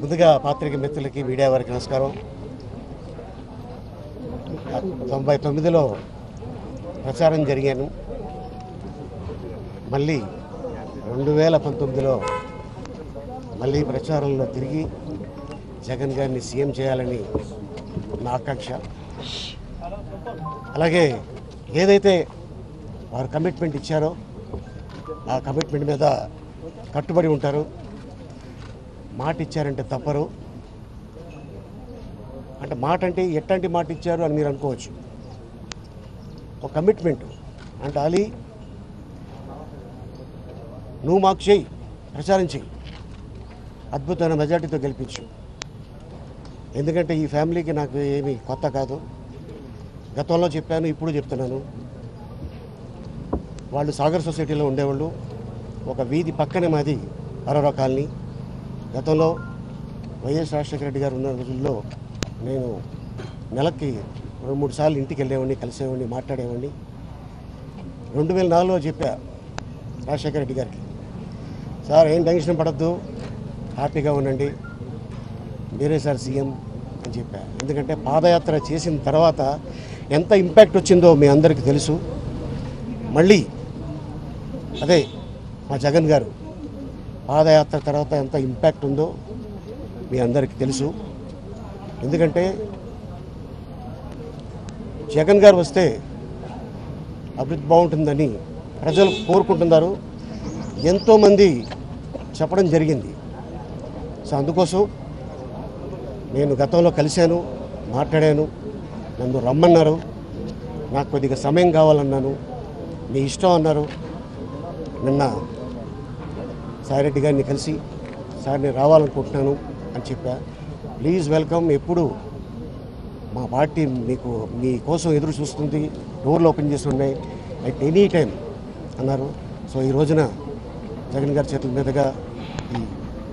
ముందుగా పాత్రిక మిత్రులకి మీడియా వారికి నమస్కారం తొంభై తొమ్మిదిలో ప్రచారం జరిగాను మళ్ళీ రెండు వేల పంతొమ్మిదిలో మళ్ళీ ప్రచారంలో తిరిగి జగన్ గారిని సీఎం చేయాలని నా ఆకాంక్ష అలాగే ఏదైతే వారు కమిట్మెంట్ ఇచ్చారో ఆ కమిట్మెంట్ మీద కట్టుబడి ఉంటారు మాట ఇచ్చారంటే తప్పరు అంటే మాట అంటే ఎట్లాంటి మాట ఇచ్చారు అని మీరు అనుకోవచ్చు ఒక కమిట్మెంట్ అంటే అలీ నువ్వు మాకు చెయ్యి ప్రచారం చెయ్యి అద్భుతమైన మెజార్టీతో గెలిపించు ఎందుకంటే ఈ ఫ్యామిలీకి నాకు ఏమీ కొత్త కాదు గతంలో చెప్పాను ఇప్పుడు చెప్తున్నాను వాళ్ళు సాగర్ సొసైటీలో ఉండేవాళ్ళు ఒక వీధి పక్కనే మాది అరోరా కాలనీ గతంలో వైఎస్ రాజశేఖర రెడ్డి గారు ఉన్న రోజుల్లో నేను నెలకి రెండు మూడు సార్లు ఇంటికి వెళ్ళేవాడిని కలిసేవాడిని మాట్లాడేవాడిని రెండు వేల నాలుగులో చెప్పా రాజశేఖర రెడ్డి గారికి సార్ ఏం టెన్షన్ పడద్దు హ్యాపీగా ఉండండి మీరే సార్ సీఎం అని చెప్పా ఎందుకంటే పాదయాత్ర చేసిన తర్వాత ఎంత ఇంపాక్ట్ వచ్చిందో మీ అందరికీ తెలుసు మళ్ళీ అదే మా జగన్ గారు పాదయాత్ర తర్వాత ఎంత ఇంపాక్ట్ ఉందో మీ అందరికీ తెలుసు ఎందుకంటే జగన్ గారు వస్తే అభివృద్ధి బాగుంటుందని ప్రజలు కోరుకుంటున్నారు ఎంతోమంది చెప్పడం జరిగింది సో అందుకోసం నేను గతంలో కలిశాను మాట్లాడాను నన్ను రమ్మన్నారు నాకు కొద్దిగా సమయం కావాలన్నాను మీ ఇష్టం అన్నారు నిన్న సాయిరెడ్డి గారిని కలిసి సార్ నేను రావాలనుకుంటున్నాను అని చెప్పా ప్లీజ్ వెల్కమ్ ఎప్పుడు మా పార్టీ మీకు మీ కోసం ఎదురు చూస్తుంది డోర్లు ఓపెన్ చేసి ఉన్నాయి అట్ ఎనీ టైం అన్నారు సో ఈ రోజున జగన్ గారి చేతుల మీదుగా ఈ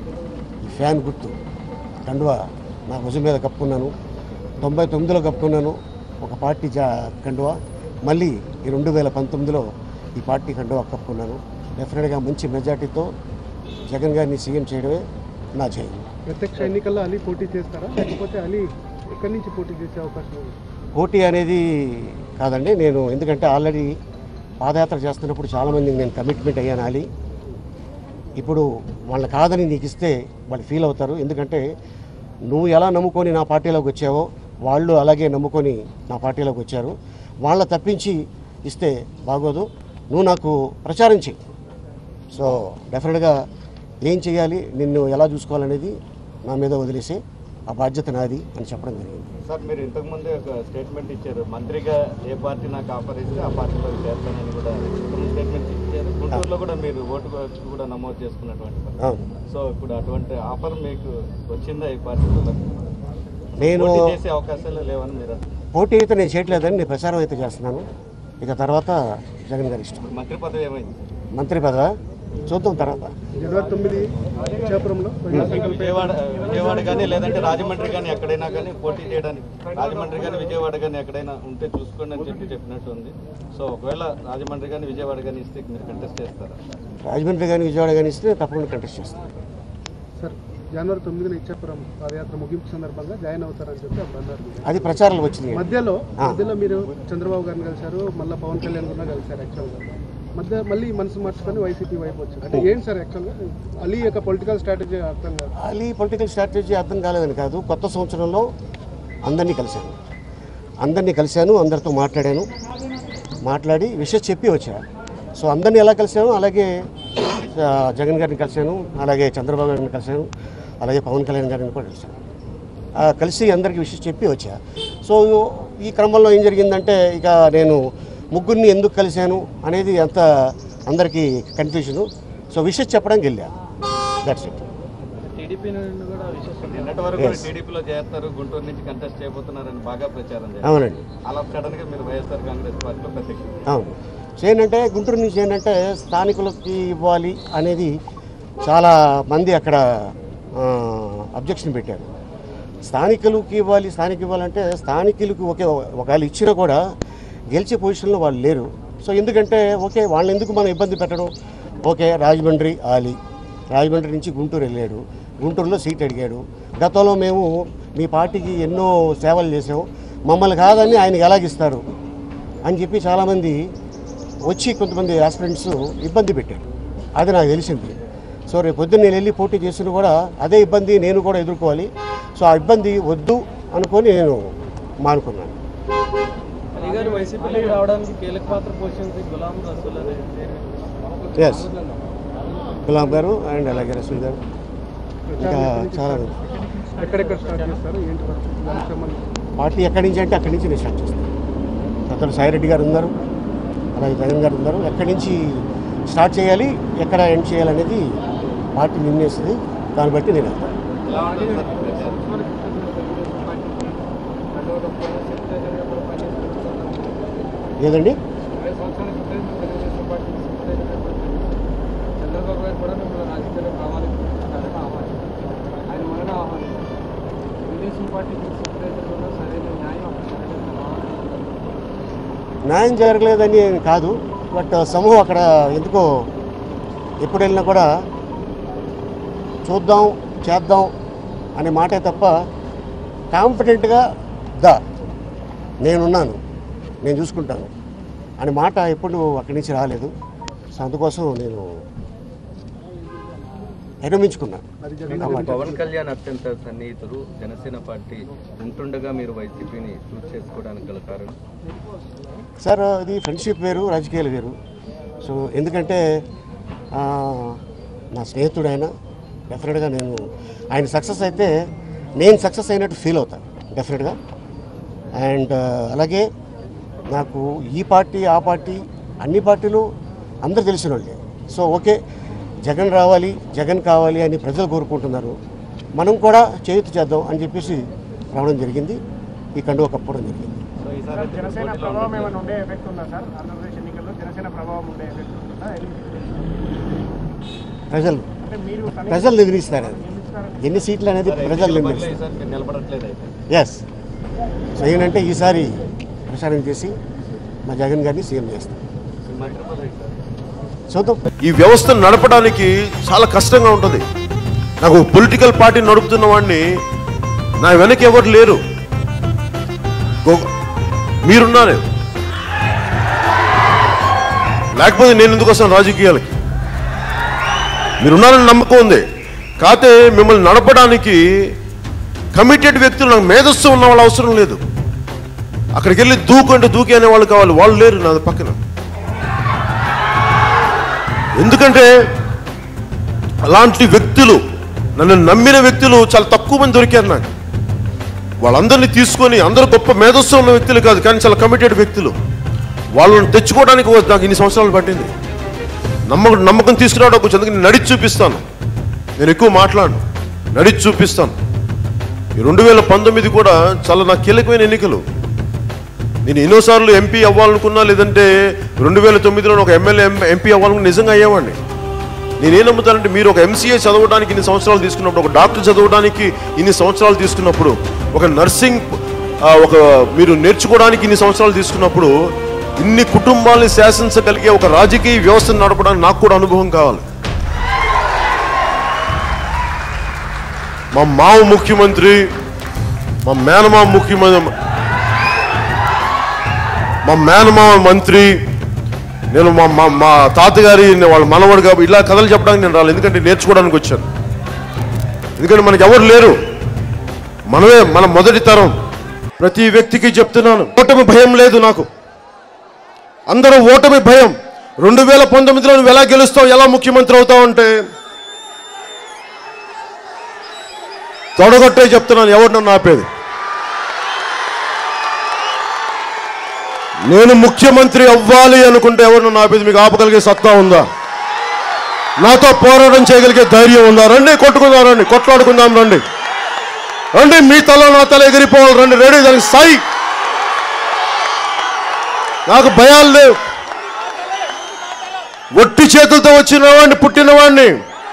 ఈ ఫ్యాన్ గుర్తు కండువా నా భుజం మీద కప్పుకున్నాను తొంభై తొమ్మిదిలో కప్పుకున్నాను ఒక పార్టీ జా కండువా మళ్ళీ ఈ రెండు వేల పంతొమ్మిదిలో ఈ పార్టీ కండువా కప్పుకున్నాను డెఫినెట్గా మంచి మెజార్టీతో జగన్ గారిని సీఎం చేయడమే నా జయం ప్రత్యక్ష ఎన్నికల్లో అలీ పోటీ చేస్తారా లేకపోతే అలీ ఎక్కడి నుంచి పోటీ చేసే అవకాశం ఉంది పోటీ అనేది కాదండి నేను ఎందుకంటే ఆల్రెడీ పాదయాత్ర చేస్తున్నప్పుడు చాలామందికి నేను కమిట్మెంట్ అయ్యాను ఆలి ఇప్పుడు వాళ్ళ కాదని నీకు ఇస్తే వాళ్ళు ఫీల్ అవుతారు ఎందుకంటే నువ్వు ఎలా నమ్ముకొని నా పార్టీలోకి వచ్చావో వాళ్ళు అలాగే నమ్ముకొని నా పార్టీలోకి వచ్చారు వాళ్ళ తప్పించి ఇస్తే బాగోదు నువ్వు నాకు ప్రచారం చెయ్యి సో డెఫినెట్గా ఏం చేయాలి నిన్ను ఎలా చూసుకోవాలనేది నా మీద వదిలేసి ఆ బాధ్యత నాది అని చెప్పడం జరిగింది సార్ మీరు ఇంతకుముందే ఒక స్టేట్మెంట్ ఇచ్చారు మంత్రిగా ఏ పార్టీ నాకు ఆఫర్ ఇస్తే ఆ పార్టీలో చేస్తానని కూడా స్టేట్మెంట్ ఇచ్చారు గుంటూరులో కూడా మీరు ఓటు వచ్చి కూడా నమోదు చేసుకున్నటువంటి పరిస్థితి. అవును సో ఇప్పుడు అటువంటి ఆఫర్ మీకు వచ్చిందా ఈ పార్టీలో నేను పోటీ చేసే అవకాశాలు లేవని మీరు అంటున్నారు. పోటీ అయితే నేను చేయట్లేదని నేను ప్రచారం అయితే చేస్తున్నాను ఇక తర్వాత జగన్ గారి ఇష్టం మంత్రి పదవి ఏమైంది మంత్రి పదవా చూద్దాం తర్వాత జనవరి తొమ్మిది ఇచ్చాపురంలో ప్రజా సంకల్ప విజయవాడ విజయవాడ కానీ లేదంటే రాజమండ్రి కానీ ఎక్కడైనా కానీ పోటీ చేయడానికి రాజమండ్రి కానీ విజయవాడ కానీ ఎక్కడైనా ఉంటే చూసుకోండి అని చెప్పి చెప్పినట్టు ఉంది సో ఒకవేళ రాజమండ్రి కానీ విజయవాడ కానీ ఇస్తే మీరు కంటెస్ట్ చేస్తారా రాజమండ్రి కానీ విజయవాడ కానీ ఇస్తే తప్పకుండా కంటెస్ట్ చేస్తాను సార్ జనవరి తొమ్మిదిన ఇచ్చాపురం పాదయాత్ర ముగింపు సందర్భంగా జాయిన్ అవుతారని చెప్పి అప్పుడు అన్నారు అది ప్రచారాలు వచ్చింది మధ్యలో మధ్యలో మీరు చంద్రబాబు గారిని కలిశారు మళ్ళీ పవన్ కళ్యాణ్ కూడా కలిశారు యాక్చువల్గా మధ్య మళ్ళీ మనసు మార్చుకొని వైసీపీ వైపు వచ్చారు అంటే ఏంటి సార్ యాక్చువల్గా అలీ యొక్క పొలిటికల్ స్ట్రాటజీ అర్థం కాదు అది పొలిటికల్ స్ట్రాటజీ అర్థం కాలేదని కాదు కొత్త సంవత్సరంలో అందరినీ కలిశాను అందరినీ కలిశాను అందరితో మాట్లాడాను మాట్లాడి విషయం చెప్పి వచ్చా సో అందరినీ ఎలా కలిశాను అలాగే ఆ, జగన్ గారిని కలిశాను అలాగే చంద్రబాబు గారిని కలిశాను అలాగే పవన్ కళ్యాణ్ గారిని కూడా కలిశాను ఆ, కలిసి అందరికీ విషయం చెప్పి వచ్చా సో ఈ క్రమంలో ఏం జరిగిందంటే ఇక నేను ముగ్గురిని ఎందుకు కలిశాను అనేది అంత అందరికీ కన్ఫ్యూషను సో విషయం చెప్పడానికి వెళ్ళా దట్స్ ఇట్ టీడీపీ నుండి కూడా విశేషం నిన్నటి వరకు కూడా టీడీపీలో చేస్తారు గుంటూరు నుంచి కంటెస్ట్ చేయబోతున్నారని బాగా ప్రచారం చేస్తారు అవునండి అలా సడన్ గా మీరు వైఎస్ఆర్ కాంగ్రెస్ పార్టీలో ప్రత్యక్ష అవును సో ఏంటంటే గుంటూరు నుంచి ఏంటంటే స్థానికులకి ఇవ్వాలి అనేది చాలా మంది అక్కడ అబ్జెక్షన్ పెట్టారు స్థానికులకి ఇవ్వాలి స్థానిక ఇవ్వాలంటే స్థానికులకు ఒకే ఒకవేళ ఇచ్చినా కూడా గెలిచే పొజిషన్లో వాళ్ళు లేరు సో ఎందుకంటే ఓకే వాళ్ళని ఎందుకు మనం ఇబ్బంది పెట్టడం ఓకే రాజమండ్రి ఆలి రాజమండ్రి నుంచి గుంటూరు వెళ్ళాడు గుంటూరులో సీట్ అడిగాడు గతంలో మేము మీ పార్టీకి ఎన్నో సేవలు చేసాం మమ్మల్ని కాదని ఆయనకి ఎలాగిస్తారు అని చెప్పి చాలామంది వచ్చి కొంతమంది ఆస్పిరెంట్స్ ఇబ్బంది పెట్టారు అది నాకు తెలిసింది సో రేపు పొద్దున్న నేను వెళ్ళి పోటీ చేసిన కూడా అదే ఇబ్బంది నేను కూడా ఎదుర్కోవాలి సో ఆ ఇబ్బంది వద్దు అనుకొని నేను మానుకున్నాను అలీ గారు వైసీపీలోకి రావడానికి కీలక పాత్ర పోషించి గులాం రసూల్ అనే ఎస్ గులాం గారు అండ్ అలాగే రసూల్ గారు ఇంకా చాలా ఎక్కడెక్కడ స్టార్ట్ చేస్తారు ఏంటి పరిస్థితి దానికి సంబంధించి పార్టీ ఎక్కడి నుంచి అంటే అక్కడి నుంచి నేను స్టార్ట్ చేస్తాను అతను సాయిరెడ్డి గారు ఉన్నారు అలాగే జగన్ గారు ఉన్నారు ఎక్కడి నుంచి స్టార్ట్ చేయాలి ఎక్కడ ఎండ్ చేయాలనేది పార్టీ నిర్ణయిస్తుంది దాన్ని బట్టి నేను వెళ్తాను ఏదండి చంద్రబాబు గారు కూడా మిమ్మల్ని రాజకీయాల్లో కావాలనుకుంటున్నారని ఆహ్వానం ఆయన వలన ఆహ్వానం తెలుగుదేశం పార్టీ సూపర్వైజర్లో సరైన న్యాయం అక్కడ జరగదు న్యాయం జరగలేదని ఏం కాదు బట్ సమూహం అక్కడ ఎందుకో ఎప్పుడు వెళ్ళినా కూడా చూద్దాం చేద్దాం అనే మాటే తప్ప కాంపిటెంట్గా దా నేనున్నాను నేను చూసుకుంటాను అనే మాట ఎప్పుడు అక్కడి నుంచి రాలేదు సో అందుకోసం నేను విరమించుకున్నాను అది జరిగింది ఆ మాట. పవన్ కళ్యాణ్ అత్యంత సన్నిహితులు జనసేన పార్టీ ఉంటుండగా మీరు వైసీపీని చూస్ చేసుకోవడానికి గల కారణం సార్ అది ఫ్రెండ్షిప్ వేరు రాజకీయాలు వేరు సో ఎందుకంటే ఆ, నా స్నేహితుడు ఆయన డెఫినెట్గా నేను ఆయన సక్సెస్ అయితే నేను సక్సెస్ అయినట్టు ఫీల్ అవుతాను డెఫినెట్గా అండ్ అలాగే నాకు ఈ పార్టీ ఆ పార్టీ అన్ని పార్టీలు అందరు తెలిసిన వాళ్ళే సో ఓకే జగన్ రావాలి జగన్ కావాలి అని ప్రజలు కోరుకుంటున్నారు మనం కూడా చేయూత చేద్దాం అని చెప్పేసి రావడం జరిగింది ఈ కండువ కప్పడం జరిగింది సో ఈసారి జనసేన ప్రభావం ఏమైనా ఉండే ఎఫెక్ట్ ఉందా సార్ ఆంధ్రప్రదేశ్ ఎన్నికల్లో జనసేన ప్రభావం ఉండే ఎఫెక్ట్ ఉంటుందా ప్రజలు అంటే మీరు ప్రజలు నిర్ణయిస్తారు అది ఎన్ని సీట్లు అనేది ప్రజలు నిర్ణయిస్తారు ఈసారి మీరు నిలబడట్లేదు అయితే ఎస్ సో ఏంటంటే ఈసారి ప్రచారం చేసి మా జగన్ గారిని సీఎం చేస్తాం మంత్రి పదవి సార్ చూద్దాం ఈ వ్యవస్థను నడపడానికి చాలా కష్టంగా ఉంటుంది నాకు పొలిటికల్ పార్టీ నడుపుతున్న వాడిని నా వెనక ఎవరు లేరు గో- మీరున్నారు లేకపోతే నేను ఎందుకు వస్తాను రాజకీయాలకి మీరున్నారని నమ్మకం ఉంది కాకపోతే మిమ్మల్ని నడపడానికి కమిటెడ్ వ్యక్తులు నాకు మేధస్సు ఉన్న వాళ్ళు అవసరం లేదు అక్కడికి వెళ్ళి దూకు అంటే దూకి అనే వాళ్ళు కావాలి వాళ్ళు లేరు నా పక్కన ఎందుకంటే అలాంటి వ్యక్తులు నన్ను నమ్మిన వ్యక్తులు చాలా తక్కువ మంది దొరికారు నాకు వాళ్ళందరినీ తీసుకొని అందరూ గొప్ప మేధస్సు ఉన్న వ్యక్తులు కాదు కానీ చాలా కమిటెడ్ వ్యక్తులు వాళ్ళని తెచ్చుకోవడానికి ఓ- నాకు ఇన్ని సంవత్సరాలు పట్టింది నమ్మకం నమ్మకం తీసుకురావడం కొంచెం అందుకని నడిచి చూపిస్తాను నేను ఎక్కువ మాట్లాడను నడిచి చూపిస్తాను ఈ రెండు వేల పంతొమ్మిది కూడా చాలా నాకు కీలకమైన ఎన్నికలు నేను ఎన్నోసార్లు ఎంపీ అవ్వాలనుకున్నా లేదంటే రెండు వేల తొమ్మిదిలో ఒక ఎమ్మెల్యే ఎంపీ అవ్వాలనుకున్న నిజంగా అయ్యేవాడిని నేనేం నమ్ముతానంటే మీరు ఒక ఎంసీఏ చదవడానికి ఇన్ని సంవత్సరాలు తీసుకున్నప్పుడు ఒక డాక్టర్ చదవడానికి ఇన్ని సంవత్సరాలు తీసుకున్నప్పుడు ఒక నర్సింగ్ ఆ, ఒక మీరు నేర్చుకోవడానికి ఇన్ని సంవత్సరాలు తీసుకున్నప్పుడు ఇన్ని కుటుంబాలని శాసించగలిగే ఒక రాజకీయ వ్యవస్థను నడపడానికి నాకు కూడా అనుభవం కావాలి మా మావ ముఖ్యమంత్రి మా మేనమామ ముఖ్యమంత్రి మా మేనమామ మంత్రి నేను మా మా మా తాతగారి వాళ్ళ మనవడు కాబట్టి ఇలా కథలు చెప్పడానికి నేను రాలేదు ఎందుకంటే నేర్చుకోవడానికి వచ్చాను ఎందుకంటే మనకి ఎవరు లేరు మనమే మన మొదటి తరం ప్రతి వ్యక్తికి చెప్తున్నాను ఓటమి భయం లేదు నాకు అందరూ ఓటమి భయం రెండు వేల పంతొమ్మిదిలో నువ్వు ఎలా గెలుస్తావు ఎలా ముఖ్యమంత్రి అవుతావు అంటే తొడగొట్టే చెప్తున్నాను ఎవరు నన్ను ఆపేది నేను ముఖ్యమంత్రి అవ్వాలి అనుకుంటే ఎవరు నన్ను ఆపేది మీకు ఆపగలిగే సత్తా ఉందా నాతో పోరాటం చేయగలిగే ధైర్యం ఉందా రండి కొట్టుకుందాం రండి కొట్లాడుకుందాం రండి రండి మీ తల నా తల ఎగిరిపోవాలి రండి రెడీ దానికి సై నాకు భయాలు లేవు ఒట్టి చేతులతో వచ్చిన వాడిని పుట్టిన వాడిని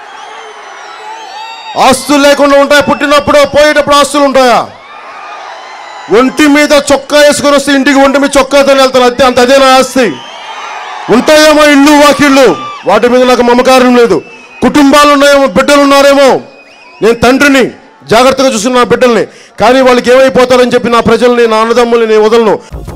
ఆస్తులు లేకుండా ఉంటాయి పుట్టినప్పుడు పోయేటప్పుడు ఆస్తులు ఉంటాయా ఒంటి మీద చొక్కా వేసుకొని వస్తే ఇంటికి ఒంటి మీద చొక్కాతో వెళ్తాను అంతే అంత అదే నా ఆస్తి ఉంటాయేమో ఇల్లు వాకిళ్ళు వాటి మీద నాకు మమకారం లేదు కుటుంబాలు ఉన్నాయేమో బిడ్డలు ఉన్నారేమో నేను తండ్రిని జాగ్రత్తగా చూసుకున్న నా బిడ్డల్ని కానీ వాళ్ళకి ఏమైపోతారని చెప్పి నా ప్రజల్ని నా అన్నదమ్ముల్ని నేను వదలను